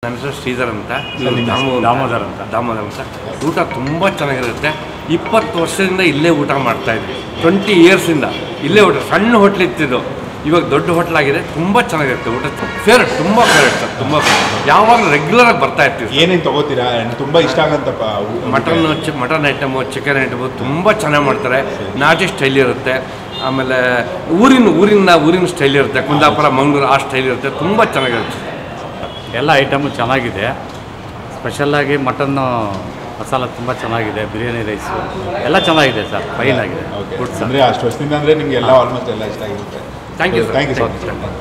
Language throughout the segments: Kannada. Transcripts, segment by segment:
ನನ್ನ ಹೆಸರು ಶ್ರೀಧರ್ ಅಂತ ಸರ್, ನಿಮ್ಮ ದಾಮು ಹೆಸರು ದಾಮೋದರ್ ಅಂತ. ದಾಮೋದರ್ ಅಂತ ಊಟ ತುಂಬ ಚೆನ್ನಾಗಿರುತ್ತೆ ಇಪ್ಪತ್ತು ವರ್ಷದಿಂದ ಇಲ್ಲೇ ಊಟ ಮಾಡ್ತಾ ಇದ್ವಿ ಟ್ವೆಂಟಿ ಇಯರ್ಸಿಂದ ಇಲ್ಲೇ ಊಟ ಸಣ್ಣ ಹೋಟ್ಲ್ ಇತ್ತಿದ್ದು ಇವಾಗ ದೊಡ್ಡ ಹೋಟ್ಲ್ ಆಗಿದೆ ತುಂಬ ಚೆನ್ನಾಗಿರುತ್ತೆ ಊಟ ಫೇವ್ರೆಟ್ ತುಂಬ ಫೇವ್ರೆಟ್ ಸರ್ ತುಂಬ ಯಾವಾಗ ರೆಗ್ಯುಲರ್ ಆಗಿ ಬರ್ತಾ ಇರ್ತೀವಿ ಏನೇನು ತಗೋತೀರಾ And ತುಂಬಾ ಇಷ್ಟ ಆಗಂತಪ್ಪ ಮಟನ್ ಚಿ ಮಟನ್ ಐಟಮು ಚಿಕನ್ ಐಟಮು ತುಂಬ ಚೆನ್ನಾಗಿ ಮಾಡ್ತಾರೆ ನಾಟಿ ಸ್ಟೈಲ್ ಇರುತ್ತೆ ಆಮೇಲೆ ಊರಿನ ಊರಿನ ಊರಿನ ಸ್ಟೈಲ್ ಇರುತ್ತೆ ಕುಂದಾಪುರ ಮಂಗಳೂರು ಆ ಸ್ಟೈಲ್ ಇರುತ್ತೆ ತುಂಬ ಚೆನ್ನಾಗಿರುತ್ತೆ ಎಲ್ಲ ಐಟಮು ಚೆನ್ನಾಗಿದೆ ಸ್ಪೆಷಲ್ಲಾಗಿ ಮಟನ್ನು ಮಸಾಲ ತುಂಬ ಚೆನ್ನಾಗಿದೆ ಬಿರಿಯಾನಿ ರೈಸು ಎಲ್ಲ ಚೆನ್ನಾಗಿದೆ ಸರ್ ಫೈನ್ ಆಗಿದೆ ಗುಡ್ ಸರ್ ಅಂದ್ರೆ ಅಷ್ಟು ವರ್ಷದಿಂದ ಅಂದ್ರೆ ನಿಮ್ಗೆ ಎಲ್ಲ ಆಲ್ಮೋಸ್ಟ್ ಎಲ್ಲ ಇಷ್ಟ ಆಗಿರುತ್ತೆ thank you sir thank you so much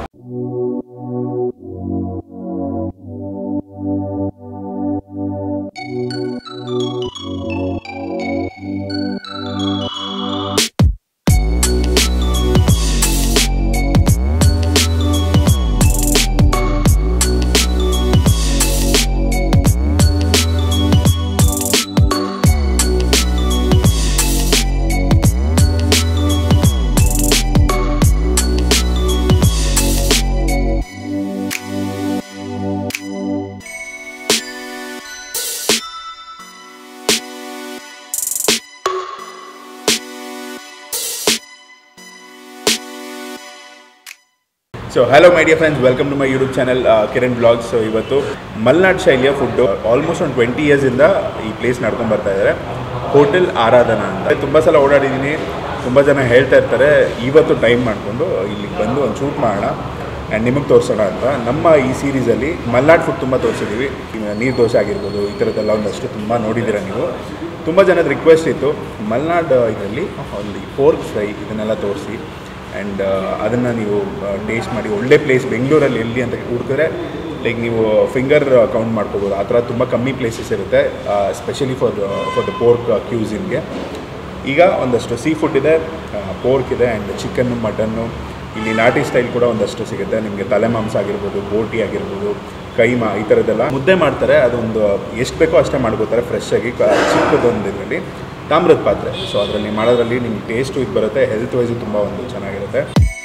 so hello my dear friends welcome to my YouTube channel Kiran blogs so ಇವತ್ತು ಮಲ್ನಾಡ್ ಶೈಲಿಯ ಫುಡ್ಡು ಆಲ್ಮೋಸ್ಟ್ ಒಂದು ಟ್ವೆಂಟಿ ಇಯರ್ಸಿಂದ ಈ ಪ್ಲೇಸ್ ನಡ್ಕೊಂಡು ಬರ್ತಾ ಇದ್ದಾರೆ ಹೋಟೆಲ್ ಆರಾಧನಾ ಅಂತ ತುಂಬ ಸಲ ಓಡಾಡಿದ್ದೀನಿ ತುಂಬ ಜನ ಹೇಳ್ತಾ ಇರ್ತಾರೆ ಇವತ್ತು ಟೈಮ್ ಮಾಡಿಕೊಂಡು ಇಲ್ಲಿಗೆ ಬಂದು ಒಂದು ಶೂಟ್ ಮಾಡೋಣ ಆ್ಯಂಡ್ ನಿಮಗೆ ತೋರಿಸೋಣ ಅಂತ ನಮ್ಮ ಈ ಸೀರೀಸಲ್ಲಿ ಮಲ್ನಾಡ್ ಫುಡ್ ತುಂಬ ತೋರಿಸಿದ್ದೀವಿ ನೀರು ದೋಸೆ ಆಗಿರ್ಬೋದು ಈ ಥರದ್ದೆಲ್ಲ ಒಂದಷ್ಟು ತುಂಬ ನೋಡಿದ್ದೀರ ನೀವು ತುಂಬ ಜನದ ರಿಕ್ವೆಸ್ಟ್ ಇತ್ತು ಮಲ್ನಾಡ್ ಇದರಲ್ಲಿ ಅಲ್ಲಿ ಪೋರ್ಕ್ ಫ್ರೈ ಇದನ್ನೆಲ್ಲ ತೋರಿಸಿ ಆ್ಯಂಡ್ ಅದನ್ನು ನೀವು ಟೇಸ್ಟ್ ಮಾಡಿ ಒಳ್ಳೆ ಪ್ಲೇಸ್ ಬೆಂಗಳೂರಲ್ಲಿ ಎಲ್ಲಿ ಅಂತ ಹುಡುಕಿದ್ರೆ ಲೈಕ್ ನೀವು ಫಿಂಗರ್ ಕೌಂಟ್ ಮಾಡ್ಕೋಬೋದು ಆ ಥರ ತುಂಬ ಕಮ್ಮಿ ಪ್ಲೇಸಸ್ ಇರುತ್ತೆ specially for for the pork ಕ್ಯೂಸಿನ್ಗೆ ಈಗ ಒಂದಷ್ಟು ಸೀ ಫುಡ್ ಇದೆ ಪೋರ್ಕ್ ಇದೆ ಆ್ಯಂಡ್ ಚಿಕನ್ನು ಮಟನ್ನು ಇಲ್ಲಿ ನಾಟಿ ಸ್ಟೈಲ್ ಕೂಡ ಒಂದಷ್ಟು ಸಿಗುತ್ತೆ ನಿಮಗೆ ತಲೆ ಮಾಂಸ ಆಗಿರ್ಬೋದು ಬೋಟಿ ಆಗಿರ್ಬೋದು ಕೈಮಾ ಈ ಥರದ್ದೆಲ್ಲ ಮುದ್ದೆ ಮಾಡ್ತಾರೆ ಅದೊಂದು ಎಷ್ಟು ಬೇಕೋ ಅಷ್ಟೇ ಮಾಡ್ಕೋತಾರೆ ಫ್ರೆಶ್ ಆಗಿ ಕ- ಚಿಕ್ಕದೊಂದು ಇದರಲ್ಲಿ ತಾಮ್ರದ ಪಾತ್ರೆ ಸೊ ಅದರಲ್ಲಿ ಮಾಡೋದ್ರಲ್ಲಿ ನಿಮ್ಗೆ ಟೇಸ್ಟು ಇದು ಬರುತ್ತೆ ಹೆಲ್ತ್ ವೈಸು ತುಂಬ ಒಂದು ಚೆನ್ನಾಗಿರುತ್ತೆ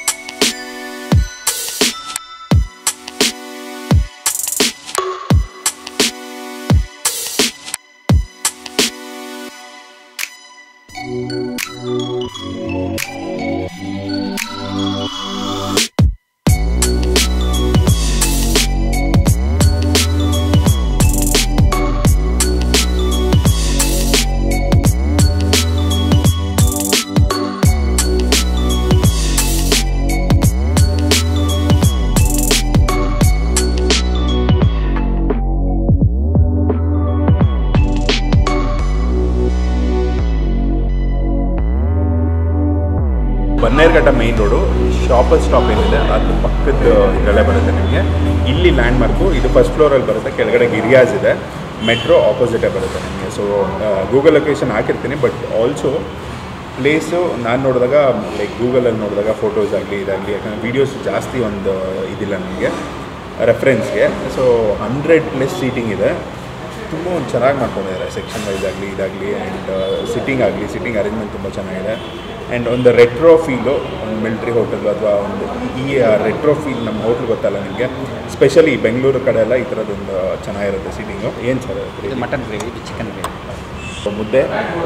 Bannerghatta main road shopper stop ಏನಿದೆ ಅದು ಪಕ್ಕದ ಇದರಲ್ಲೇ ಬರುತ್ತೆ ನಿಮಗೆ ಇಲ್ಲಿ ಲ್ಯಾಂಡ್ ಮಾರ್ಕು ಇದು ಫಸ್ಟ್ ಫ್ಲೋರಲ್ಲಿ ಬರುತ್ತೆ ಕೆಳಗಡೆ ಗಿರಿಯಾಸ್ ಇದೆ ಮೆಟ್ರೋ ಆಪೋಸಿಟೇ ಬರುತ್ತೆ ನಿಮಗೆ ಸೊ ಗೂಗಲ್ ಲೊಕೇಶನ್ ಹಾಕಿರ್ತೀನಿ ಬಟ್ ಆಲ್ಸೋ ಪ್ಲೇಸು ನಾನು ನೋಡಿದಾಗ ಲೈಕ್ ಗೂಗಲಲ್ಲಿ ನೋಡಿದಾಗ ಫೋಟೋಸ್ ಆಗಲಿ ಇದಾಗಲಿ ಯಾಕಂದರೆ ವೀಡಿಯೋಸ್ ಜಾಸ್ತಿ ಒಂದು ಇದಿಲ್ಲ ನನಗೆ ರೆಫರೆನ್ಸ್ಗೆ ಸೊ ಹಂಡ್ರೆಡ್ ಪ್ಲಸ್ ಸೀಟಿಂಗ್ ಇದೆ ತುಂಬ ಒಂದು ಚೆನ್ನಾಗಿ ಮಾಡ್ಕೊಂಡಿದ್ದಾರೆ ಸೆಕ್ಷನ್ ವೈಸ್ ಆಗಲಿ ಇದಾಗಲಿ ಆ್ಯಂಡ್ ಸಿಟ್ಟಿಂಗ್ ಆಗಲಿ ಸಿಟ್ಟಿಂಗ್ ಅರೇಂಜ್ಮೆಂಟ್ ತುಂಬ ಚೆನ್ನಾಗಿದೆ ಆ್ಯಂಡ್ ಒಂದು ರೆಟ್ರೋ ಫೀಲು ಒಂದು ಮಿಲ್ಟ್ರಿ ಹೋಟೆಲ್ ಅಥವಾ ಒಂದು ಈ ರೆಟ್ರೋ ಫೀಲ್ ನಮ್ಮ ಹೋಟ್ಲ್ ಗೊತ್ತಲ್ಲ ನಿಮಗೆ ಸ್ಪೆಷಲಿ ಬೆಂಗಳೂರು ಕಡೆ ಎಲ್ಲ ಈ ಥರದ್ದೊಂದು ಚೆನ್ನಾಗಿರುತ್ತೆ ಸೀಟಿಂಗು ಏನು ಸರ್ ಇದು ಮಟನ್ ಗ್ರೇವಿ ಇದು ಚಿಕನ್ ಗ್ರೇವಿ ಮುದ್ದೆ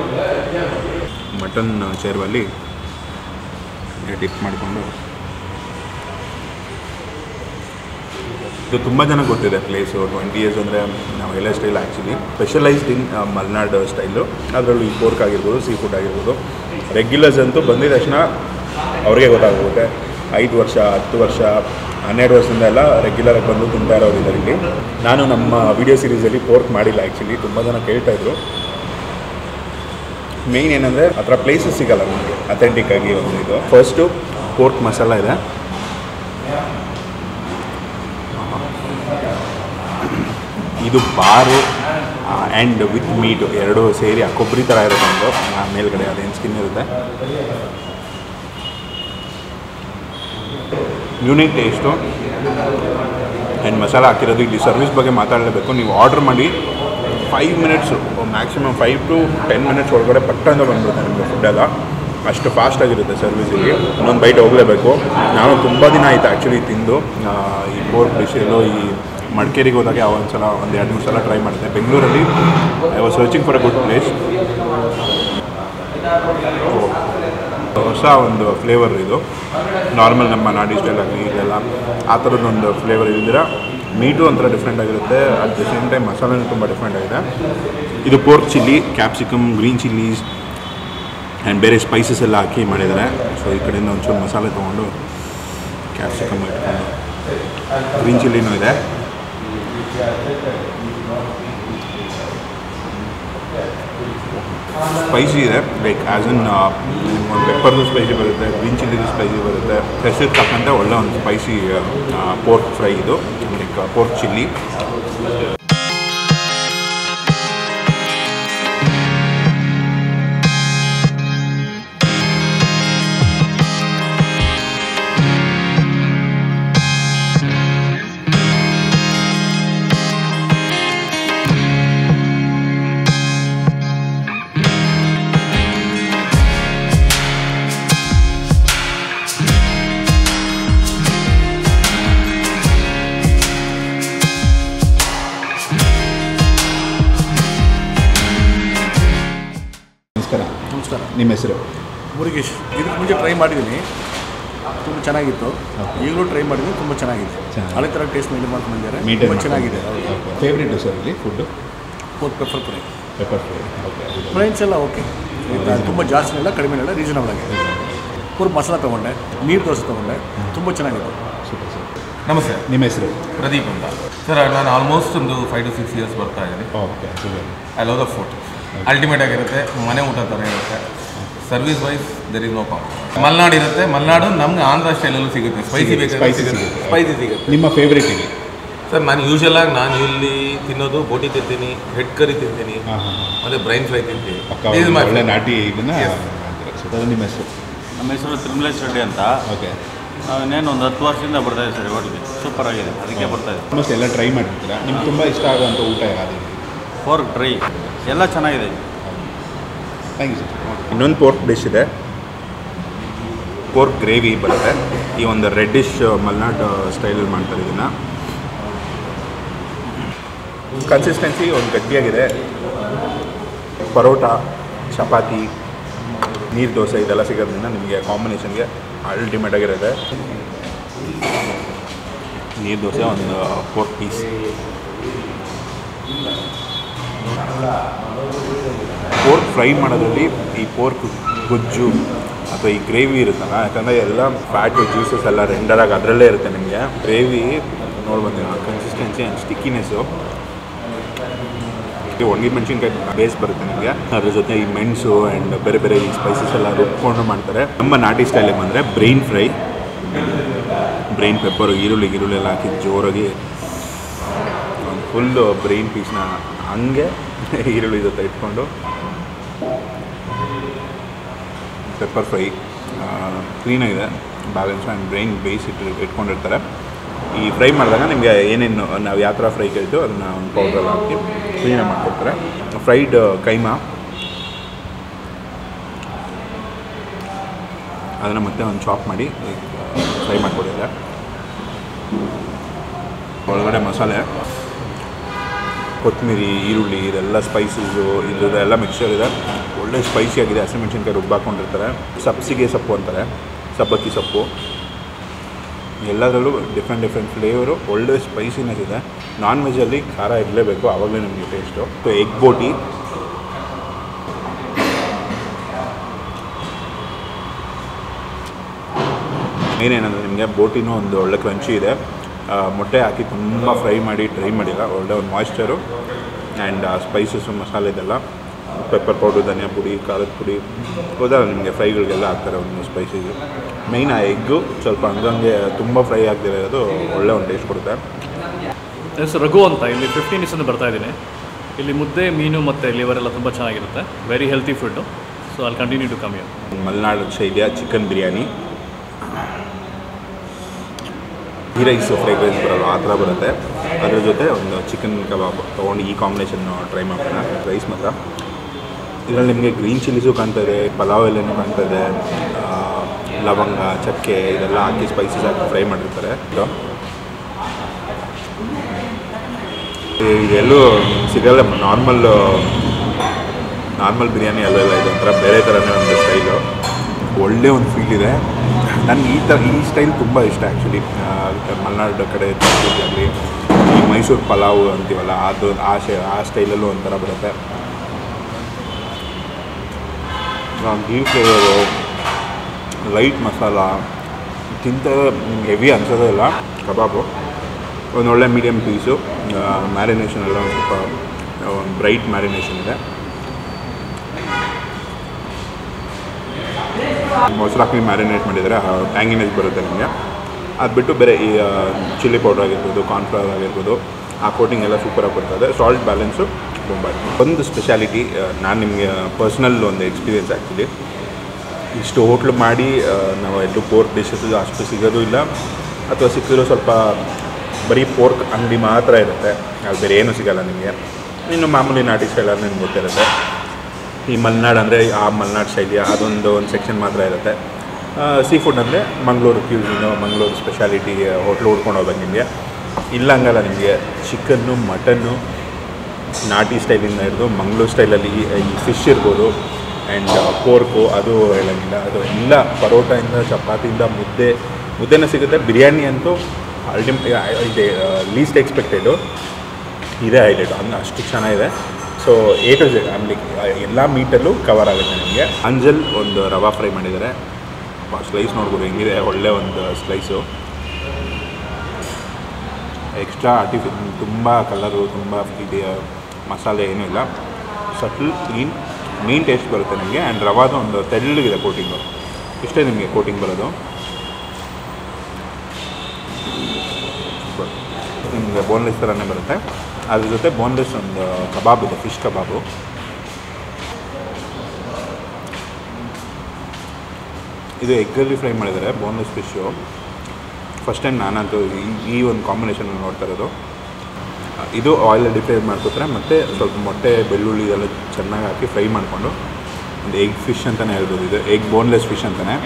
ಮಟನ್ ಶೇರ್ವಲ್ಲಿ ಡಿಪ್ ಮಾಡಿಕೊಂಡು ಇದು ತುಂಬ ಜನ ಗೊತ್ತಿದೆ ಪ್ಲೇಸು ಟ್ವೆಂಟಿ ಇಯರ್ಸ್ ಅಂದರೆ ನಾವು ಎಲ್ಲ style actually specialised in Malnad style ಅದರಲ್ಲೂ ಈ ಪೋರ್ಕ್ ಆಗಿರ್ಬೋದು ಸೀ ಫುಡ್ ಆಗಿರ್ಬೋದು ರೆಗ್ಯುಲರ್ಸ್ ಅಂತೂ ಬಂದಿದ ತಕ್ಷಣ ಅವ್ರಿಗೆ ಗೊತ್ತಾಗುತ್ತೆ ಐದು ವರ್ಷ ಹತ್ತು ವರ್ಷ ಹನ್ನೆರಡು ವರ್ಷದಿಂದ ಎಲ್ಲ ರೆಗ್ಯುಲರಾಗಿ ಬಂದು ತಿಂತಾ ಇರೋರು ಇದ್ದಾರೆ ಇಲ್ಲಿ ನಾನು ನಮ್ಮ ವಿಡಿಯೋ ಸೀರೀಸಲ್ಲಿ ಪೋರ್ಕ್ ಮಾಡಿಲ್ಲ ಆ್ಯಕ್ಚುಲಿ ತುಂಬ ಜನ ಕೇಳ್ತಾಯಿದ್ರು ಮೇಯ್ನ್ ಏನಂದರೆ ಆ ಥರ ಪ್ಲೇಸಸ್ ಸಿಗಲ್ಲ ನಮಗೆ ಅಥೆಂಟಿಕ್ ಆಗಿ ಒಂದು ಇದು ಫಸ್ಟು ಪೋರ್ಕ್ ಮಸಾಲ ಇದೆ ಇದು ಬಾರು ಆ್ಯಂಡ್ ವಿತ್ ಮೀಟು ಎರಡು ಸೇರಿ ಆ ಕೊಬ್ಬರಿ ಥರ ಇರುತ್ತೆ ಒಂದು ಆ ಮೇಲ್ಗಡೆ ಅದೇನು ಸ್ಕಿನ್ ಇರುತ್ತೆ ಯೂನಿಕ್ ಟೇಸ್ಟು ಆ್ಯಂಡ್ ಮಸಾಲ ಹಾಕಿರೋದು ಇಲ್ಲಿ ಸರ್ವಿಸ್ ಬಗ್ಗೆ ಮಾತಾಡಲೇಬೇಕು ನೀವು ಆರ್ಡ್ರ್ ಮಾಡಿ five minutes maximum five to ten minutes ಒಳಗಡೆ ಪಟ್ಟಂತ ಬಂದ್ಬಿಡುತ್ತೆ ನಿಮಗೆ ಫುಡ್ಡೆಲ್ಲ ಅಷ್ಟು ಫಾಸ್ಟಾಗಿರುತ್ತೆ ಸರ್ವಿಸ್ ಇಲ್ಲಿ ಇನ್ನೊಂದು ಬೈಟ್ ಹೋಗಲೇಬೇಕು ನಾನು ತುಂಬ ದಿನ ಆಯಿತು ಆ್ಯಕ್ಚುಲಿ ತಿಂದು ಆ, ಈ ಪೋರ್ಕ್ ಡಿಶಲ್ಲೂ ಈ ಮಡಿಕೇರಿಗೆ ಹೋದಾಗ ಒಂದು ಸಲ ಒಂದು ಎರಡು ಮೂರು ಸಲ ಟ್ರೈ ಮಾಡಿದೆ ಬೆಂಗಳೂರಲ್ಲಿ I was searching for a good place ಹೊಸ ಒಂದು ಫ್ಲೇವರ್ ಇದು ನಾರ್ಮಲ್ ನಮ್ಮ ನಾಡಿ ಸ್ಟೈಲ್ ಆಗಲಿ ಇದೆಲ್ಲ ಆ ಥರದ್ದೊಂದು ಫ್ಲೇವರ್ ಇಲ್ದಿರ ಮೀಟು ಒಂಥರ ಡಿಫ್ರೆಂಟ್ ಆಗಿರುತ್ತೆ ಅಟ್ ದ ಸೇಮ್ ಟೈಮ್ ಮಸಾಲೆನೂ ತುಂಬ ಡಿಫ್ರೆಂಟ್ ಆಗಿದೆ ಇದು pork chilli capsicum green chillies and ಬೇರೆ ಸ್ಪೈಸಸ್ ಎಲ್ಲ ಹಾಕಿ ಮಾಡಿದ್ದಾರೆ ಸೊ ಈ ಕಡೆಯಿಂದ ಒಂಚೂರು ಮಸಾಲೆ ತೊಗೊಂಡು ಕ್ಯಾಪ್ಸಿಕಮ್ ಇಟ್ಕೊಂಡು ಗ್ರೀನ್ ಚಿಲ್ಲಿನೂ ಇದೆ ಸ್ಪೈಸಿ ಇದೆ ಲೈಕ್ ಆ್ಯಸ್ ಇನ್ ಒಂದು ಪೆಪ್ಪರ್ದು ಸ್ಪೈಸಿ ಬರುತ್ತೆ ಗ್ರೀನ್ ಚಿಲ್ಲಿದು ಸ್ಪೈಸಿ ಬರುತ್ತೆ ಹೆಸರು ತಕ್ಕಂತೆ ಒಳ್ಳೆ ಒಂದು ಸ್ಪೈಸಿ ಪೋರ್ಕ್ ಫ್ರೈ ಇದು ಲೈಕ್ ಪೋರ್ಕ್ ಚಿಲ್ಲಿ ನಮಸ್ಕಾರ ನಮಸ್ಕಾರ ನಿಮ್ಮ ಹೆಸರು ಮುರುಗೇಶ್ ಇದಕ್ಕೆ ಮುಂಚೆ ಟ್ರೈ ಮಾಡಿದ್ದೀನಿ ತುಂಬ ಚೆನ್ನಾಗಿತ್ತು ಈಗಲೂ ಟ್ರೈ ಮಾಡಿದ್ದೀನಿ ತುಂಬ ಚೆನ್ನಾಗಿದೆ ಚೆನ್ನಾಗಿದೆ. ಹಳೆ ಥರ ಟೇಸ್ಟ್ ಮೇಂಟೈನ್ ಮಾಡ್ಕೊಂಡು ಬಂದಿದ್ದಾರೆ Maintain ತುಂಬ ಚೆನ್ನಾಗಿದೆ ಫೇವ್ರೇಟು ಸರ್ ಇಲ್ಲಿ ಫುಡ್ಡು ಫೋರ್ pepper fry pepper fry okay prawns ಎಲ್ಲ ಓಕೆ ತುಂಬ ಜಾಸ್ತಿ ಇಲ್ಲ ಕಡಿಮೆ ಇಲ್ಲ ರೀಸನಬಲ್ ಆಗಿದೆ ಪೂರ್ ಮಸಾಲ ತೊಗೊಂಡೆ ನೀರು ದೋಸೆ ತೊಗೊಂಡೆ ತುಂಬ ಚೆನ್ನಾಗಿತ್ತು ಸೂಪರ್ ಸರ್ ನಮಸ್ತೆ ನಿಮ್ಮ ಹೆಸರು ಪ್ರದೀಪ್ ಅಂತ ಸರ್ ನಾನು ಆಲ್ಮೋಸ್ಟ್ ಒಂದು ಫೈವ್ ಟು ಸಿಕ್ಸ್ ಇಯರ್ಸ್ ಬರ್ತಾ ಇದ್ದೀನಿ okay super I love the food ultimate ಆಗಿರುತ್ತೆ ಮನೆ ಊಟ ಥರ ಇರುತ್ತೆ service wise there is no problem Malenadu ಇರುತ್ತೆ ಮಲೆನಾಡು ನಮ್ಗೆ ಆಂಧ್ರ ಸ್ಟೈಲಲ್ಲೂ ಸಿಗುತ್ತೆ ಸ್ಪೈಸಿ ಸಿಗುತ್ತೆ, ಬೇಕಾದ್ರೆ spicy ಸಿಗುತ್ತೆ ಸಿಗುತ್ತೆ. ಸ್ಪೈಸಿ ಸಿಗುತ್ತೆ ನಿಮ್ಮ ಫೇವ್ರೇಟ್ ಇಲ್ಲಿ ಸರ್ ನಾನು ಯೂಶಲ್ ಆಗಿ ನಾನು ಇಲ್ಲಿ ತಿನ್ನೋದು ಬೋಟಿ ತಿಂತೀನಿ ಹೆಡ್ ಕರಿ ತಿಂತೀನಿ ಹಾಂ ಹಾಂ ಮತ್ತೆ ಬ್ರೈನ್ ಫ್ರೈ ತಿಂತೀನಿ ಪಕ್ಕ This is my ಒಳ್ಳೆ food. ನಾಟಿ ಇದನ್ನ Yes. ಸರ್ ನಿಮ್ಮ ಹೆಸರು ನಮ್ಮ ಹೆಸರು ತಿರುಮಲೇಶ್ ರೆಡ್ಡಿ ಅಂತ ಓಕೆ ನಾವು ಇನ್ನೇನು ಒಂದು ಹತ್ತು ವರ್ಷದಿಂದ ಬರ್ತಾ ಇದ್ದೀವಿ ಸರ್ ಹೋಟ್ಲಿಗೆ ಸೂಪರ್ ಆಗಿದೆ ಅದಕ್ಕೆ ಬರ್ತಾ ಇದ್ದೀವಿ ಆಲ್ಮೋಸ್ಟ್ ಎಲ್ಲ ಟ್ರೈ ಮಾಡಿರ್ತೀರಾ ನಿಮ್ಗೆ ತುಂಬ ಇಷ್ಟ ಆಗುವಂಥ ಊಟ ಯಾವುದು ಫೋರ್ಕ್ ಡ್ರೈ ಎಲ್ಲ ಚೆನ್ನಾಗಿದೆ ಥ್ಯಾಂಕ್ ಯು ಸರ್ ಇನ್ನೊಂದು ಪೋರ್ಕ್ ಡಿಶ್ ಇದೆ ಪೋರ್ಕ್ ಗ್ರೇವಿ ಬರುತ್ತೆ ಈ ಒಂದು ರೆಡ್ಡಿಶ್ ಮಲ್ನಾಡ್ ಸ್ಟೈಲಲ್ಲಿ ಮಾಡ್ತಾರೆ ಇದನ್ನು ಕನ್ಸಿಸ್ಟೆನ್ಸಿ ಒಂದು ಗಟ್ಟಿಯಾಗಿದೆ ಪರೋಟ ಚಪಾತಿ ನೀರು ದೋಸೆ ಇದೆಲ್ಲ ಸಿಗೋದ್ರಿಂದ ನಿಮಗೆ ಕಾಂಬಿನೇಷನ್ಗೆ ಅಲ್ಟಿಮೇಟ್ ಆಗಿರುತ್ತೆ ನೀರು ದೋಸೆ ಒಂದು ಪೋರ್ಕ್ ಪೀಸ್ ಪೋರ್ಕ್ ಫ್ರೈ ಮಾಡೋದ್ರಲ್ಲಿ ಈ ಪೋರ್ಕ್ ಗೊಜ್ಜು ಅಥವಾ ಈ ಗ್ರೇವಿ ಇರುತ್ತಲ್ಲ ಯಾಕಂದರೆ ಎಲ್ಲ ಫ್ಯಾಟು ಜ್ಯೂಸಸ್ ಎಲ್ಲ ರೆಂಡರಾಗಿ ಅದರಲ್ಲೇ ಇರುತ್ತೆ ನಿಮಗೆ ಗ್ರೇವಿ ನೋಡ್ಬೋದು ನೀವು ಕನ್ಸಿಸ್ಟೆನ್ಸಿ ಆ್ಯಂಡ್ ಸ್ಟಿಕ್ಕಿನೆಸ್ಸು ಒಣಗಿದ ಮೆಣಸಿನ್ಕಾಯಿ ಬೇಸ್ ಬರುತ್ತೆ ನಿಮಗೆ ಅದ್ರ ಜೊತೆ ಈ ಮೆಣಸು ಆ್ಯಂಡ್ ಬೇರೆ ಬೇರೆ ಈ ಸ್ಪೈಸಸ್ ಎಲ್ಲ ರುಬ್ಕೊಂಡು ಮಾಡ್ತಾರೆ ನಮ್ಮ ನಾಟಿ ಸ್ಟೈಲಿಗೆ ಬಂದರೆ ಬ್ರೈನ್ ಫ್ರೈ ಬ್ರೈನ್ ಪೆಪ್ಪರು ಈರುಳ್ಳಿ ಈರುಳ್ಳಿ ಎಲ್ಲ ಹಾಕಿ ಜೋರಾಗಿ ಒಂದು ಫುಲ್ಲು ಬ್ರೈನ್ ಪೀಸ್ನ ಹಂಗೆ ಈರುಳ್ಳಿ ಜೊತೆ ಇಟ್ಕೊಂಡು ಪೆಪ್ಪರ್ ಫ್ರೈ ಕ್ಲೀನಾಗಿದೆ ಬ್ಯಾಲೆನ್ಸ್ ಆ್ಯಂಡ್ ಬ್ರೈನ್ ಬೇಯಿಸಿ ಇಟ್ಟು ಇಟ್ಕೊಂಡಿರ್ತಾರೆ ಈ ಫ್ರೈ ಮಾಡಿದಾಗ ನಿಮಗೆ ಏನೇನು ನಾವು ಯಾವ ಥರ ಫ್ರೈ ಕೇಳ್ತೀವೋ ಅದನ್ನು ಒಂದು ಪೌಡ್ರಲ್ಲಿ ಹಾಕಿ ಕ್ಲೀನಾಗಿ ಮಾಡಿಕೊಡ್ತಾರೆ ಫ್ರೈಡ್ ಕೈಮಾ ಅದನ್ನು ಮತ್ತೆ ಒಂದು ಚಾಪ್ ಮಾಡಿ ಫ್ರೈ ಮಾಡಿಕೊಡಿದ್ದಾರೆ ಒಳಗಡೆ ಮಸಾಲೆ ಕೊತ್ತಂಬರಿ ಈರುಳ್ಳಿ ಇದೆಲ್ಲ ಸ್ಪೈಸಸ್ಸು ಇದೆಲ್ಲ ಮಿಕ್ಸ್ಚರ್ ಇದೆ ಒಳ್ಳೆ ಸ್ಪೈಸಿ ಆಗಿದೆ ಹಸಿಮೆಣಸಿನ್ಕಾಯಿ ರುಬ್ಬಾಕೊಂಡಿರ್ತಾರೆ ಸಬ್ಸಿಗೆ ಸೊಪ್ಪು ಅಂತಾರೆ ಸಬ್ಬಕ್ಕಿ ಸೊಪ್ಪು ಎಲ್ಲದರಲ್ಲೂ ಡಿಫ್ರೆಂಟ್ ಡಿಫ್ರೆಂಟ್ ಫ್ಲೇವರು ಒಳ್ಳೆ ಸ್ಪೈಸಿನೆಸ್ ಇದೆ ನಾನ್ ವೆಜ್ಜಲ್ಲಿ ಖಾರ ಇರಲೇಬೇಕು ಆವಾಗಲೇ ನಿಮಗೆ ಟೇಸ್ಟು ಸೊ ಎಗ್ ಬೋಟಿ ಮೇನ್ ಏನಂದರೆ ನಿಮಗೆ ಬೋಟಿನೂ ಒಂದು ಒಳ್ಳೆ ಕ್ರಂಚಿ ಇದೆ ಆ, ಮೊಟ್ಟೆ ಹಾಕಿ ತುಂಬ ಫ್ರೈ ಮಾಡಿ ಡ್ರೈ ಮಾಡಿಲ್ಲ ಒಳ್ಳೆ ಒಂದು ಮಾಯ್ಶ್ಚರು ಆ್ಯಂಡ್ ಸ್ಪೈಸಸ್ಸು ಮಸಾಲೆ ಇದೆಲ್ಲ ಪೆಪ್ಪರ್ ಪೌಡ್ರು ಧನಿಯಾ ಪುಡಿ ಖಾರದ ಪುಡಿ ಹೋದಾಗ ನಿಮಗೆ ಫ್ರೈಗಳಿಗೆಲ್ಲ ಹಾಕ್ತಾರೆ ಒಂದು ಸ್ಪೈಸಿಗೆ ಮೈನ್ ಆ ಎಗ್ಗು ಸ್ವಲ್ಪ ಹಂಗಂಗೆ ತುಂಬ ಫ್ರೈ ಆಗದಿರೋದು ಒಳ್ಳೆ ಒಂದು ಟೇಸ್ಟ್ ಕೊಡುತ್ತೆ ಹೆಸರು ರಘು ಅಂತ ಇಲ್ಲಿ ಫಿಫ್ಟೀನ್ ಇಂದ ಬರ್ತಾ ಇದ್ದೀನಿ ಇಲ್ಲಿ ಮುದ್ದೆ ಮೀನು ಮತ್ತು ಲಿವರ್ ಎಲ್ಲ ತುಂಬ ಚೆನ್ನಾಗಿರುತ್ತೆ ವೆರಿ ಹೆಲ್ತಿ ಫುಡ್ಡು ಸೊ ಅಲ್ಲಿ continue to come you Malenadu ಶೈಲಿಯ ಚಿಕನ್ ಬಿರಿಯಾನಿ ಈ ರೈಸ್ ಫ್ರೈಡ್ ರೈಸ್ ಬರಲ್ಲ ಆ ಥರ ಬರುತ್ತೆ ಅದ್ರ ಜೊತೆ ಒಂದು ಚಿಕನ್ ಕಬಾಬ್ ತೊಗೊಂಡು ಈ ಕಾಂಬಿನೇಷನ್ ಟ್ರೈ ಮಾಡೋಣ ರೈಸ್ ಮಾತ್ರ ಇದರಲ್ಲಿ ನಿಮಗೆ ಗ್ರೀನ್ ಚಿಲ್ಲೀಸು ಕಾಣ್ತಾ ಇದೆ ಪಲಾವ್ ಎಲ್ಲನೂ ಕಾಣ್ತಾ ಇದೆ ಆ, ಲವಂಗ ಚಕ್ಕೆ ಇದೆಲ್ಲ ಹಾಕಿ ಸ್ಪೈಸಸ್ ಹಾಕಿ ಫ್ರೈ ಮಾಡಿರ್ತಾರೆ ಇದು ಇದೆಲ್ಲೂ ಸಿಗಲ್ಲ ನಾರ್ಮಲ್ ನಾರ್ಮಲ್ ಬಿರಿಯಾನಿ ಅಲ್ಲೆಲ್ಲ ಇದು ಒಂಥರ ಬೇರೆ ಥರನೇ ಒಂದು ಸ್ಟೈಲು ಒಳ್ಳೆ ಒಂದು ಫೀಲ್ ಇದೆ ನನಗೆ ಈ ಥರ ಈ ಸ್ಟೈಲ್ ತುಂಬ ಇಷ್ಟ ಆ್ಯಕ್ಚುಲಿ ಮಲೆನಾಡು ಕಡೆ ಆಗಲಿ ಈ ಮೈಸೂರು ಪಲಾವ್ ಅಂತೀವಲ್ಲ ಅದು ಆ ಶೇ ಆ ಸ್ಟೈಲಲ್ಲೂ ಒಂಥರ ಬರುತ್ತೆ ಗೀ ಫ್ಲೇವರು ಲೈಟ್ ಮಸಾಲ ತಿಂತ ಹೆವಿ ಅನ್ಸೋದೇ ಇಲ್ಲ ಕಬಾಬು ಒಂದು ಒಳ್ಳೆ ಮೀಡಿಯಮ್ ಪೀಸು ಮ್ಯಾರಿನೇಷನ್ ಎಲ್ಲ ಒಂದು ಸ್ವಲ್ಪ ಒಂದು ಬ್ರೈಟ್ ಮ್ಯಾರಿನೇಷನ್ ಇದೆ ಮೊಸರು ಹಾಕಿ ಮ್ಯಾರಿನೇಟ್ ಮಾಡಿದರೆ ಟ್ಯಾಂಗಿನೆಸ್ ಬರುತ್ತೆ ನಿಮಗೆ ಅದು ಬಿಟ್ಟು ಬೇರೆ ಈ ಚಿಲ್ಲಿ ಪೌಡರ್ ಆಗಿರ್ಬೋದು ಕಾರ್ನ್ಫ್ಲವರ್ ಆಗಿರ್ಬೋದು ಆ ಕೋಟಿಂಗ್ ಎಲ್ಲ ಸೂಪರಾಗಿ ಬರ್ತದೆ ಸಾಲ್ಟ್ ಬ್ಯಾಲೆನ್ಸು ತುಂಬ ಒಂದು ಸ್ಪೆಷಾಲಿಟಿ ನಾನು ನಿಮಗೆ ಪರ್ಸ್ನಲ್ ಒಂದು ಎಕ್ಸ್ಪೀರಿಯೆನ್ಸ್ ಆ್ಯಕ್ಚುಲಿ ಇಷ್ಟು ಹೋಟ್ಲು ಮಾಡಿ ಆ, ನಾವು ಎಲ್ಲೂ ಪೋರ್ಕ್ ಡಿಶಸ್ ಅಷ್ಟು ಸಿಗೋದು ಇಲ್ಲ ಅಥವಾ ಸಿಕ್ಕಿದ್ರು ಸ್ವಲ್ಪ ಬರೀ ಪೋರ್ಕ್ ಅಂಗಡಿ ಮಾತ್ರ ಇರುತ್ತೆ ಅಲ್ಲಿ ಬೇರೆ ಏನೂ ಸಿಗಲ್ಲ ನಿಮಗೆ ಇನ್ನು ಮಾಮೂಲಿ ನಾಟಿ ಸ್ಟೈಲ್ ನಿಮ್ಗೆ ಗೊತ್ತಿರುತ್ತೆ ಈ ಮಲೆನಾಡು ಅಂದರೆ ಆ ಮಲೆನಾಡು ಶೈಲಿ ಅದೊಂದು ಒಂದು ಸೆಕ್ಷನ್ ಮಾತ್ರ ಇರುತ್ತೆ ಸೀ ಫುಡ್ ಅಂದರೆ Mangalore cuisine Mangalore speciality hotel ಹುಡ್ಕೊಂಡು ಹೋಗ್ಬೇಕು ನಿಮಗೆ ಇಲ್ಲ ಹಂಗಲ್ಲ ನಿಮಗೆ ಚಿಕನ್ನು ಮಟನ್ನು ನಾಟಿ ಸ್ಟೈಲಿಂದ ಹಿಡಿದು ಮಂಗಳೂರು ಸ್ಟೈಲಲ್ಲಿ ಈ ಈ ಫಿಶ್ ಇರ್ಬೋದು ಆ್ಯಂಡ್ ಪೋರ್ಕು ಅದು ಹೇಳೋಂಗಿಲ್ಲ ಅದು ಎಲ್ಲ ಪರೋಟದಿಂದ ಚಪಾತಿಯಿಂದ ಮುದ್ದೆ ಮುದ್ದೆನೂ ಸಿಗುತ್ತೆ ಬಿರಿಯಾನಿ ಅಂತೂ ಅಲ್ಟಿಮ್ ಇದೆ ಲೀಸ್ಟ್ ಎಕ್ಸ್ಪೆಕ್ಟೆಡು ಇದೇ ಹೈಲೈಟ್ ಅಂದ್ರೆ ಅಷ್ಟು ಚೆನ್ನಾಗಿದೆ ಸೊ ಎ ಟು ಜೆಡ್ ಆಮೇಲೆ ಎಲ್ಲ ಮೀಟಲ್ಲೂ ಕವರ್ ಆಗುತ್ತೆ ನಿಮಗೆ ಅಂಜಲ್ ಒಂದು ರವಾ ಫ್ರೈ ಮಾಡಿದ್ದಾರೆ ಸ್ಲೈಸ್ ನೋಡ್ಬೋದು ಹೆಂಗಿದೆ ಒಳ್ಳೆ ಒಂದು ಸ್ಲೈಸು ಎಕ್ಸ್ಟ್ರಾ ಆರ್ಟಿಫಿ ತುಂಬ ಕಲರು ತುಂಬ ಇದೆಯ ಮಸಾಲೆ ಏನೂ ಇಲ್ಲ ಸಟ್ಲ್ ಕ್ಲೀನ್ ಮೀನ್ ಟೇಸ್ಟ್ ಬರುತ್ತೆ ನಿಮಗೆ ಆ್ಯಂಡ್ ರವಾದ ಒಂದು ತೆಳ್ಳಗಿದೆ ಕೋಟಿಂಗು ಇಷ್ಟೇ ನಿಮಗೆ ಕೋಟಿಂಗ್ ಬರೋದು ನಿಮಗೆ ಬೋನ್ಲೆಸ್ ಥರನೇ ಬರುತ್ತೆ ಅದ್ರ ಜೊತೆ ಬೋನ್ಲೆಸ್ ಒಂದು ಕಬಾಬ್ ಇದೆ ಫಿಶ್ ಕಬಾಬು ಇದು ಎಗ್ಗಲ್ಲಿ ಫ್ರೈ ಮಾಡಿದ್ದಾರೆ ಬೋನ್ಲೆಸ್ ಫಿಶ್ಶು ಫಸ್ಟ್ ಟೈಮ್ ನಾನಂತೂ ಈ ಈ ಒಂದು ಕಾಂಬಿನೇಷನ್ ನೋಡ್ತಾ ಇರೋದು ಇದು ಆಯಿಲಲ್ಲಿ ಫ್ರೈ ಮಾಡ್ಕೋತಾರೆ ಮತ್ತು ಸ್ವಲ್ಪ ಮೊಟ್ಟೆ ಬೆಳ್ಳುಳ್ಳಿ ಎಲ್ಲ ಚೆನ್ನಾಗಿ ಹಾಕಿ ಫ್ರೈ ಮಾಡಿಕೊಂಡು ಒಂದು ಎಗ್ ಫಿಶ್ ಅಂತಲೇ ಹೇಳ್ಬೋದು ಇದು ಎಗ್ ಬೋನ್ಲೆಸ್ ಫಿಶ್ ಅಂತಲೇ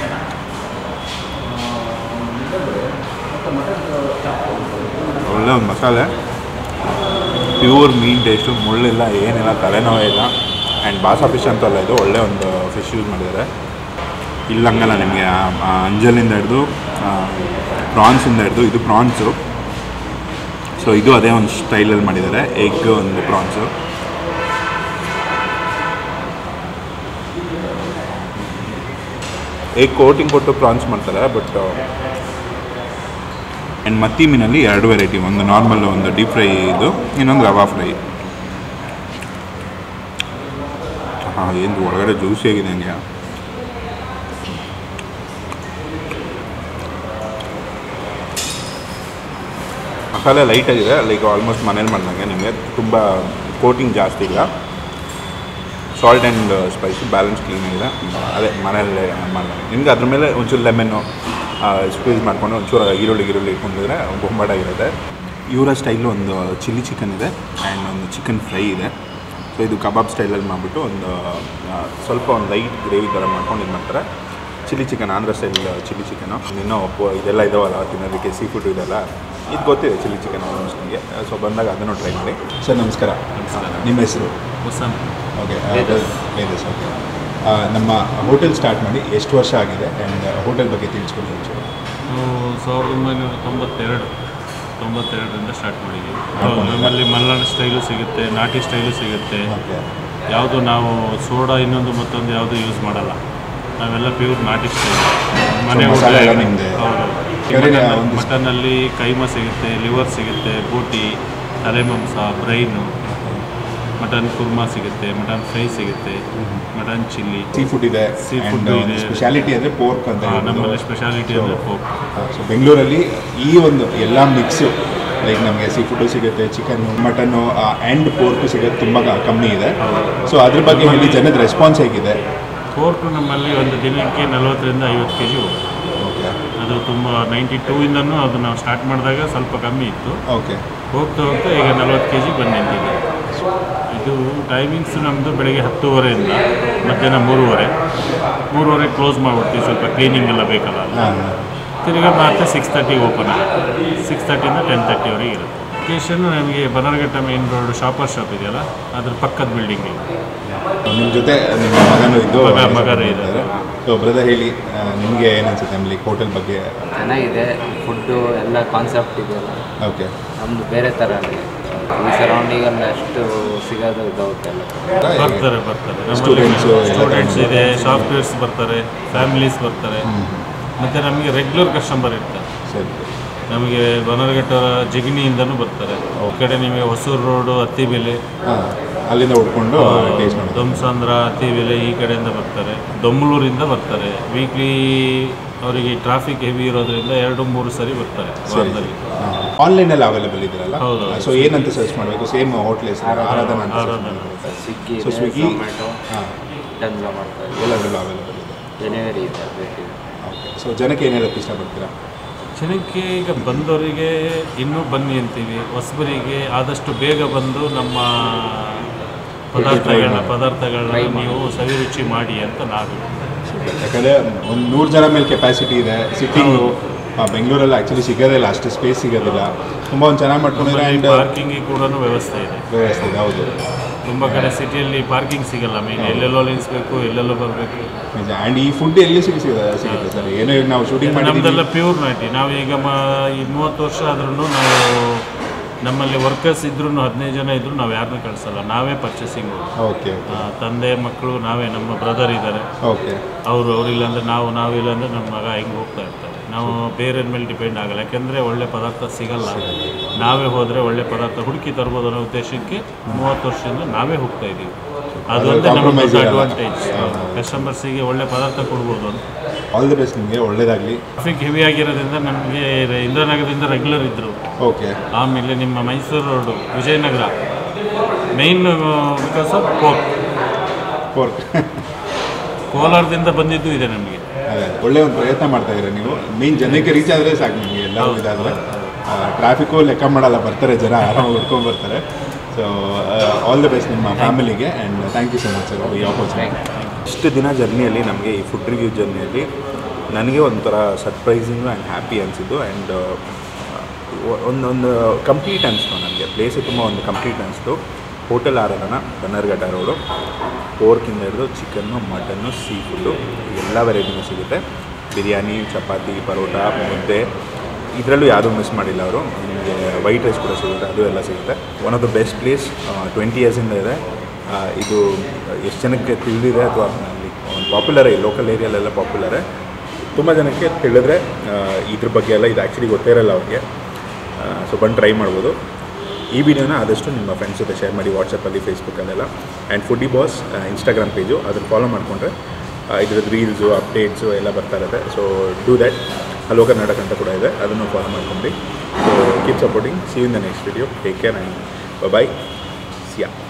ಒಳ್ಳೆ ಒಂದು ಮಸಾಲೆ ಪ್ಯೂರ್ ಮೀನ್ ಟೇಸ್ಟು ಮುಳ್ಳಿಲ್ಲ ಏನಿಲ್ಲ ತಲೆನೋವೇ ಇಲ್ಲ ಆ್ಯಂಡ್ ಬಾಸಾ ಫಿಶ್ ಅಂತಲ್ಲ ಇದು ಒಳ್ಳೆ ಒಂದು ಫಿಶ್ ಯೂಸ್ ಮಾಡಿದ್ದಾರೆ ಇಲ್ಲ ಹಂಗಲ್ಲ ನಿಮಗೆ ಆ- ಆ ಅಂಜಲಿಂದ ಹಿಡಿದು ಪ್ರಾನ್ಸಿಂದ ಹಿಡಿದು ಇದು ಪ್ರಾನ್ಸು ಸೊ ಇದು ಅದೇ ಒಂದು ಸ್ಟೈಲಲ್ಲಿ ಮಾಡಿದ್ದಾರೆ ಎಗ್ ಒಂದು ಪ್ರಾನ್ಸು ಎಗ್ ಕೋಟಿಂಗ್ ಕೊಟ್ಟು ಪ್ರಾನ್ಸ್ ಮಾಡ್ತಾರೆ ಬಟ್ ಆ್ಯಂಡ್ ಮತ್ತಿ ಮೀನಲ್ಲಿ ಎರಡು ವೆರೈಟಿ ಒಂದು ನಾರ್ಮಲ್ ಒಂದು ಡೀಪ್ ಫ್ರೈ ಇದು ಇನ್ನೊಂದು ರವಾ ಫ್ರೈ ಹಾಂ ಏನು ಒಳಗಡೆ ಜ್ಯೂಸಿ ಆಗಿದೆ ಹಂಗೆ ಮಸಾಲೆ ಲೈಟ್ ಆಗಿದೆ ಲೈಕ್ ಆಲ್ಮೋಸ್ಟ್ ಮನೇಲಿ ಮಾಡ್ದಂಗೆ ನಿಮಗೆ ತುಂಬ ಕೋಟಿಂಗ್ ಜಾಸ್ತಿ ಇಲ್ಲ salt and spicy balance clean ಆಗಿದೆ ಅದೇ ಮನೆಯಲ್ಲೇ ಮಾಡ್ದಂಗೆ ನಿಮ್ಗೆ ಅದ್ರ ಮೇಲೆ ಒಂಚೂರು ಲೆಮನ್ನು ಸ್ಕ್ವೀಸ್ ಮಾಡ್ಕೊಂಡು ಒಂಚೂರು ಈರುಳ್ಳಿ ಈರುಳ್ಳಿ ಇಟ್ಕೊಂಡಿದ್ರೆ ಬೊಂಬಾಟಾಗಿರುತ್ತೆ ಇವರ ಸ್ಟೈಲು ಒಂದು ಚಿಲ್ಲಿ ಚಿಕನ್ ಇದೆ ಆ್ಯಂಡ್ ಒಂದು ಚಿಕನ್ ಫ್ರೈ ಇದೆ ಸೊ ಇದು ಕಬಾಬ್ ಸ್ಟೈಲಲ್ಲಿ ಮಾಡಿಬಿಟ್ಟು ಒಂದು ಆ, ಸ್ವಲ್ಪ ಒಂದು ಲೈಟ್ ಗ್ರೇವಿ ಥರ ಮಾಡ್ಕೊಂಡು ಇದು ಮಾಡ್ತಾರೆ chilli chicken Andhra style chilli chicken ಇನ್ನೂ ಒಪ್ಪು ಇದೆಲ್ಲ ಇದಾವಲ್ಲ ತಿನ್ನೋದಕ್ಕೆ ಸೀ ಫುಡ್ ಇದೆಲ್ಲ ಇದು ಗೊತ್ತಿದೆ ಚಿಲ್ಲಿ ಚಿಕನ್ ಆಲ್ಮೋಸ್ಟ್ ನನಗೆ ಸೊ ಬಂದಾಗ ಅದನ್ನು ಟ್ರೈ ಮಾಡಿ ಸರ್ ನಮಸ್ಕಾರ ನಿಮ್ಮ ಹೆಸರು ಓಕೆ ವೇದಸ್ ಓಕೆ ನಮ್ಮ ಹೋಟೆಲ್ ಸ್ಟಾರ್ಟ್ ಮಾಡಿ ಎಷ್ಟು ವರ್ಷ ಆಗಿದೆ ಆ್ಯಂಡ್ ಹೋಟೆಲ್ ಬಗ್ಗೆ ತಿಳಿಸ್ಕೊಡಿ ಒಂಚೂರು ನಾವು ಸಾವಿರದ ಒಂಬೈನೂರ ತೊಂಬತ್ತೆರಡು ತೊಂಬತ್ತೆರಡರಿಂದ ಸ್ಟಾರ್ಟ್ ಮಾಡಿದ್ದೀವಿ ಮಾಡ್ಕೊಂಡಿದ್ದೀರಾ? ನಮ್ಮಲ್ಲಿ ಮಲೆನಾಡು ಸ್ಟೈಲು ಸಿಗುತ್ತೆ ನಾಟಿ ಸ್ಟೈಲು ಸಿಗುತ್ತೆ ಓಕೆ ಯಾವುದು ನಾವು ಸೋಡಾ ಇನ್ನೊಂದು ಮತ್ತೊಂದು ಯಾವುದು ಯೂಸ್ ಮಾಡಲ್ಲ ನಾವೆಲ್ಲ ಪ್ಯೂರ್ ನಾಟಿ ಸ್ಟೈಲ್ ಮನೆ ಊಟ ಮಸಾಲೆ ಎಲ್ಲ ನಿಮ್ಮದೇ? ಹೌದು ಬೇರೆ ಒಂದು- ಮಟನಲ್ಲಿ ಕೈಮ ಸಿಗುತ್ತೆ ಲಿವರ್ ಸಿಗುತ್ತೆ ಬೋಟಿ ತಲೆಮಾಂಸ ಬ್ರೈನು ಮಟನ್ ಕುರ್ಮಾ ಸಿಗುತ್ತೆ ಮಟನ್ ಫ್ರೈ ಸಿಗುತ್ತೆ ಮಟನ್ ಚಿಲ್ಲಿ ಸೀ ಫುಡ್ ಇದೆ Seafood ಆ್ಯಂಡ್ ಇದೆ. ಸ್ಪೆಷಾಲಿಟಿ ಅಂದರೆ ಪೋರ್ಕ್ ಅಂತ ಆ, ಹೇಳ್ಬೋದು. ನಮ್ಮಲ್ಲಿ ಸ್ಪೆಷಾಲಿಟಿ ಅಂದರೆ ಪೋಕ್ ಸೊ ಬೆಂಗಳೂರಲ್ಲಿ ಈ ಒಂದು ಎಲ್ಲ ಮಿಕ್ಸು ಲೈಕ್ ನಮಗೆ ಸೀ ಫುಡ್ಡು ಸಿಗುತ್ತೆ ಚಿಕನ್ನು ಮಟನ್ನು ಆ್ಯಂಡ್ ಪೋರ್ಕು ಸಿಗೋದು ತುಂಬ ಕ- ಕಮ್ಮಿ ಇದೆ ಸೊ ಅದ್ರ ಬಗ್ಗೆ ಹೇಳಿ ಜನದ ರೆಸ್ಪಾನ್ಸ್ ಹೇಗಿದೆ ಪೋರ್ಕ್ ನಮ್ಮಲ್ಲಿ ಒಂದು ದಿನಕ್ಕೆ ನಲವತ್ತರಿಂದ ಐವತ್ತು ಕೆ ಜಿ ಹೋಗುತ್ತೆ ಓಕೆ ಅದು ತುಂಬ ನೈಂಟಿ ಟೂ ಇಂದನೂ ಅದು ನಾವು ಸ್ಟಾರ್ಟ್ ಮಾಡಿದಾಗ ಸ್ವಲ್ಪ ಕಮ್ಮಿ ಇತ್ತು ಓಕೆ ಹೋಗ್ತಾ ಹೋಗ್ತಾ ಈಗ ನಲವತ್ತು ಕೆ ಜಿ ಬಂದು ನಿಂತಿದೆ ಇದು ಟೈಮಿಂಗ್ಸ್ ನಮ್ಮದು ಬೆಳಗ್ಗೆ ಹತ್ತುವರೆಯಿಂದ ಮಧ್ಯಾಹ್ನ ಮೂರುವರೆ ಮೂರುವರೆ ಕ್ಲೋಸ್ ಮಾಡಿಬಿಡ್ತೀವಿ ಸ್ವಲ್ಪ ಕ್ಲೀನಿಂಗ್ ಎಲ್ಲ ಬೇಕಲ್ಲ ಹಾಂ ತಿರ್ಗಾ ಮತ್ತೆ ಸಿಕ್ಸ್ ತರ್ಟಿಗೆ ಓಪನ್ ಆಗುತ್ತೆ ಸಿಕ್ಸ್ ತರ್ಟಿಯಿಂದ ಟೆನ್ ತರ್ಟಿವರೆಗೆ ಇರುತ್ತೆ ಲೊಕೇಶನ್ ನಮಗೆ Bannerghatta main road shopper shop ಇದೆಯಲ್ಲ ಅದ್ರ ಪಕ್ಕದ ಬಿಲ್ಡಿಂಗ್ ನಿಮ್ಮ ಜೊತೆ ನಿಮ್ಮ ಮಗನೂ ಇದ್ದು ಮಗ- ಮಗನೂ ಇದ್ದಾರೆ. ಸೊ ಬ್ರದರ್ ಹೇಳಿ ಆ, ನಿಮಗೆ ಏನನ್ಸುತ್ತೆ ಆಮೇಲೆ ಹೋಟೆಲ್ ಬಗ್ಗೆ ಚೆನ್ನಾಗಿದೆ ಫುಡ್ಡು ಎಲ್ಲ ಕಾನ್ಸೆಪ್ಟ್ ಇದೆಯಲ್ಲ ಓಕೆ ನಮ್ಮದು ಬೇರೆ ಥರ ಇದೆ ಈ ಸರೌಂಡಿಂಗಲ್ಲಿ ಅಷ್ಟು ಸಿಗೋದು ಇದಾಗುತ್ತಲ್ಲ ಬರ್ತಾರೆ ಬರ್ತಾರೆ Students ಎಲ್ಲ ಸ್ಟೂಡೆಂಟ್ಸ್ ಕರ್ಕೊಂಡು ಇದೆ ಸಾಫ್ಟ್ವೇರ್ಸ್ ಬರ್ತಾರೆ ಫ್ಯಾಮಿಲೀಸ್ ಬರ್ತಾರೆ ಮತ್ತು ನಮಗೆ ರೆಗ್ಯುಲರ್ ಕಸ್ಟಮರ್ ಇರ್ತಾರೆ ಸರಿ ನಮಗೆ ಬನರ್ಘಟ್ಟ ಜಿಗಣಿಯಿಂದನೂ ಬರ್ತಾರೆ ಈ ಕಡೆ ನಿಮಗೆ ಹೊಸೂರು ರೋಡು ಹತ್ತಿಬೆಲೆ ಹಾಂ ಅಲ್ಲಿಂದ ಉಡ್ಕೊಂಡು ಟೇಸ್ಟ್ ಮಾಡೋದು ದೊಮ್ಸಾಂದ್ರ ಹತ್ತಿಬೆಲೆ ಈ ಕಡೆಯಿಂದ ಬರ್ತಾರೆ ದೊಮ್ಮಲೂರಿಂದ ಬರ್ತಾರೆ ವೀಕ್ಲಿ ಅವರಿಗೆ ಟ್ರಾಫಿಕ್ ಹೆವಿ ಇರೋದ್ರಿಂದ ಎರಡು ಮೂರು ಸರಿ ಬರ್ತಾರೆ ಸರಿ ವಾರದಲ್ಲಿ ಆನ್ಲೈನಲ್ಲಿ ಅವೈಲೇಬಲ್ ಇದೆಯಲ್ಲ ಹೌದು. ಸೊ ಏನಂತ ಸರ್ಚ್ ಮಾಡಬೇಕು ಸೇಮ್ ಹೋಟ್ಲ್ ಹೆಸರು ಆರಾಧನಾ ಅಂತ ಸರ್ಚ್ ಆರಾಧನಾ. ಮಾಡಬೇಕು ಸ್ವಿಗ್ಗಿ ಸೊ ಇದೆ ಸ್ವಿಗ್ಗಿ ಝೊಮ್ಯಾಟೊ ಹಾಂ ಇದೆಲ್ಲ ಮಾಡ್ತಾರೆ ಎಲ್ಲದರಲ್ಲೂ ಅವೈಲೇಬಲ್ ಇದೆ ಡೆಲಿವರಿ ಇದೆ ಬೇಕಿದೆ ಓಕೆ ಸೊ ಜನಕ್ಕೆ ಏನು ಹೇಳಕ್ಕೆ ಇಷ್ಟಪಡ್ತೀರಾ ಜನಕ್ಕೆ ಈಗ ಬಂದವರಿಗೆ ಇನ್ನೂ ಬನ್ನಿ ಅಂತೀವಿ ಹೊಸಬರಿಗೆ ಆದಷ್ಟು ಬೇಗ ಬಂದು ನಮ್ಮ ಪದಾರ್ಥಗಳನ್ನ ಪದಾರ್ಥಗಳನ್ನ ನೀವು ಸವಿರುಚಿ ಮಾಡಿ ಅಂತ ನಾವು ಯಾಕಂದರೆ ಒಂದು ನೂರು ಜನ ಮೇಲೆ ಕೆಪಾಸಿಟಿ ಇದೆ ಸಿಟ್ಟಿಂಗು ಬೆಂಗಳೂರಲ್ಲಿ ಆ್ಯಕ್ಚುಲಿ ಸಿಗೋದೇ ಇಲ್ಲ ಅಷ್ಟು ಸ್ಪೇಸ್ ಸಿಗೋದಿಲ್ಲ ತುಂಬ ಒಂದು ಚೆನ್ನಾಗಿ ಮಾಡ್ಕೊಂಡಿದ್ದಾರೆ ಆ್ಯಂಡ್ ಪಾರ್ಕಿಂಗಿಗೆ ಕೂಡ ವ್ಯವಸ್ಥೆ ಇದೆ ವ್ಯವಸ್ಥೆ ಇದೆ ಹೌದು ತುಂಬ ಕಡೆ ಸಿಟಿಯಲ್ಲಿ ಪಾರ್ಕಿಂಗ್ ಸಿಗಲ್ಲ ಮೇನ್ ಎಲ್ಲೆಲ್ಲೋ ನಿಲ್ಲಿಸ್ಬೇಕು ಎಲ್ಲೆಲ್ಲೋ ಬರಬೇಕು ನಿಜ ಆ್ಯಂಡ್ ಈ ಫುಡ್ ಎಲ್ಲಿ ಸಿಗ ಸಿಗ- ಸಿಗುತ್ತೆ ಸರ್ ಏನೋ ಈಗ ನಾವು ಶೂಟಿಂಗ್ ನಮ್ದೆಲ್ಲ ಮಾಡಿದ್ದೀವಿ ಪ್ಯೂರ್ ನಾಟಿ ನಾವು ಈಗ ಮ ಈ ಮೂವತ್ತು ವರ್ಷ ಆದ್ರೂ ನಾವು ನಮ್ಮಲ್ಲಿ ವರ್ಕರ್ಸ್ ಇದ್ರೂ ಹದಿನೈದು ಜನ ಇದ್ರೂ ನಾವು ಯಾರನ್ನೂ ಕಳಿಸಲ್ಲ ನಾವೇ ಪರ್ಚೇಸಿಂಗ್ ಓಕೆ ತಂದೆ ಮಕ್ಕಳು ನಾವೇ ನಮ್ಮ ಬ್ರದರ್ ಇದ್ದಾರೆ ಓಕೆ ಅವರು ಅವರಿಲ್ಲ ಅಂದರೆ ನಾವು ನಾವಿಲ್ಲ ಅಂದರೆ ನಮ್ಮ ಮಗ ಹಿಂಗೆ ಹೋಗ್ತಾ ಇರ್ತಾರೆ ನಾವು ಬೇರೆ ಮೇಲೆ ಡಿಪೆಂಡ್ ಆಗಲ್ಲ ಯಾಕೆಂದರೆ ಒಳ್ಳೆ ಪದಾರ್ಥ ಸಿಗಲ್ಲ ನಾವೇ ಹೋದರೆ ಒಳ್ಳೆ ಪದಾರ್ಥ ಹುಡುಕಿ ತರ್ಬೋದು ಅನ್ನೋ ಉದ್ದೇಶಕ್ಕೆ ಮೂವತ್ತು ವರ್ಷದಿಂದ ನಾವೇ ಹೋಗ್ತಾ ಇದ್ದೀವಿ ಅದೊಂದೇ ನಮ್ಮ compromise ದೊಡ್ಡ ಇರಲ್ಲ. ಅಡ್ವಾಂಟೇಜ್ ಕಸ್ಟಮರ್ಸಿಗೆ ಒಳ್ಳೆ ಪದಾರ್ಥ ಕೊಡ್ಬೋದು ಅಂತ ಆಲ್ ದಿ ಬೆಸ್ಟ್ ನಿಮಗೆ ಒಳ್ಳೇದಾಗಲಿ ಟ್ರಾಫಿಕ್ ಹೆವಿ ಆಗಿರೋದ್ರಿಂದ ನಮಗೆ ಇಂದ್ರನಗರದಿಂದ ರೆಗ್ಯುಲರ್ ಇದ್ದರು ಓಕೆ ಆಮೇಲೆ ನಿಮ್ಮ Mysore road Vijayanagara main because of court for ಕೋಲಾರದಿಂದ ಬಂದಿದ್ದು ಇದೆ ನಮಗೆ ಅದೇ ಒಳ್ಳೆ ಒಂದು ಪ್ರಯತ್ನ ಮಾಡ್ತಾ ಇದ್ದೀರಾ ನೀವು ಮೇನ್ ಜನಕ್ಕೆ ರೀಚ್ ಆದರೆ ಸಾಕು ನಿಮಗೆ ಎಲ್ಲ ಇದಾದರೆ ಟ್ರಾಫಿಕ್ಕು ಲೆಕ್ಕ ಮಾಡಲ್ಲ ಬರ್ತಾರೆ ಜನ ಆರಾಮಾಗಿ ಹುಡ್ಕೊಂಡು ಬರ್ತಾರೆ ಸೊ ಆಲ್ ದ ಬೆಸ್ಟ್ ನಿಮ್ಮ ಫ್ಯಾಮಿಲಿಗೆ and thank you so much sir ಈ ಆಪರ್ಚುನಿಟಿ ಇಷ್ಟು ದಿನ ಜರ್ನಿಯಲ್ಲಿ ನಮಗೆ ಈ ಫುಡ್ ರಿವ್ಯೂ ಜರ್ನಿಯಲ್ಲಿ ನನಗೆ ಒಂಥರ ಸರ್ಪ್ರೈಸಿಂಗು ಆ್ಯಂಡ್ ಹ್ಯಾಪಿ ಅನಿಸಿದ್ದು ಆ್ಯಂಡ್ ಒಂದೊಂದು ಕಂಪ್ಲೀಟ್ ಅನಿಸ್ತು ನನಗೆ ಪ್ಲೇಸು ತುಂಬ ಒಂದು ಕಂಪ್ಲೀಟ್ ಅನಿಸ್ತು ಹೋಟೆಲ್ ಆರಾಧನ ಬನ್ನರ್ಘಟ್ಟ ರೋಡು ಪೋರ್ಕಿಂದ ಹಿಡಿದು ಚಿಕನ್ನು ಮಟನ್ನು ಸೀ ಫುಡ್ಡು ಎಲ್ಲ ವೆರೈಟಿನೂ ಸಿಗುತ್ತೆ ಬಿರಿಯಾನಿ ಚಪಾತಿ ಪರೋಟ ಮುದ್ದೆ ಇದರಲ್ಲೂ ಯಾವುದೂ ಮಿಸ್ ಮಾಡಿಲ್ಲ ಅವರು ನಿಮಗೆ ವೈಟ್ ರೈಸ್ ಕೂಡ ಸಿಗುತ್ತೆ ಅದು ಎಲ್ಲ ಸಿಗುತ್ತೆ one of the best place twenty ಇಯರ್ಸಿಂದ ಇದೆ ಆ, ಇದು ಎಷ್ಟು ಜನಕ್ಕೆ ತಿಳಿದಿದೆ ಅಥವಾ ಅಲ್ಲಿ ಒಂದು ಪಾಪ್ಯುಲರೇ ಲೋಕಲ್ ಏರಿಯಲ್ಲೆಲ್ಲ ಪಾಪ್ಯುಲರೇ ತುಂಬ ಜನಕ್ಕೆ ತಿಳಿದ್ರೆ ಆ, ಇದ್ರ ಬಗ್ಗೆ ಎಲ್ಲ ಇದು ಆ್ಯಕ್ಚುಲಿ ಗೊತ್ತೇ ಇರಲ್ಲ ಅವ್ರಿಗೆ ಸೊ ಬಂದು ಟ್ರೈ ಮಾಡ್ಬೋದು ಈ ವಿಡಿಯೋನ ಆದಷ್ಟು ನಿಮ್ಮ ಫ್ರೆಂಡ್ಸ್ ಜೊತೆ ಶೇರ್ ಮಾಡಿ ವಾಟ್ಸಪ್ಪಲ್ಲಿ ಫೇಸ್ಬುಕ್ಕಲ್ಲೆಲ್ಲ and foodie boss Instagram page ಅದನ್ನು ಫಾಲೋ ಮಾಡಿಕೊಂಡ್ರೆ ಇದ್ರದ್ದು ರೀಲ್ಸು ಅಪ್ಡೇಟ್ಸು ಎಲ್ಲ ಬರ್ತಾ ಇರುತ್ತೆ so do that hello Karnataka ಅಂತ ಕೂಡ ಇದೆ ಅದನ್ನು ಫಾಲೋ ಮಾಡ್ಕೊಂಡ್ರಿ so keep supporting see in the next video take care and bye Siya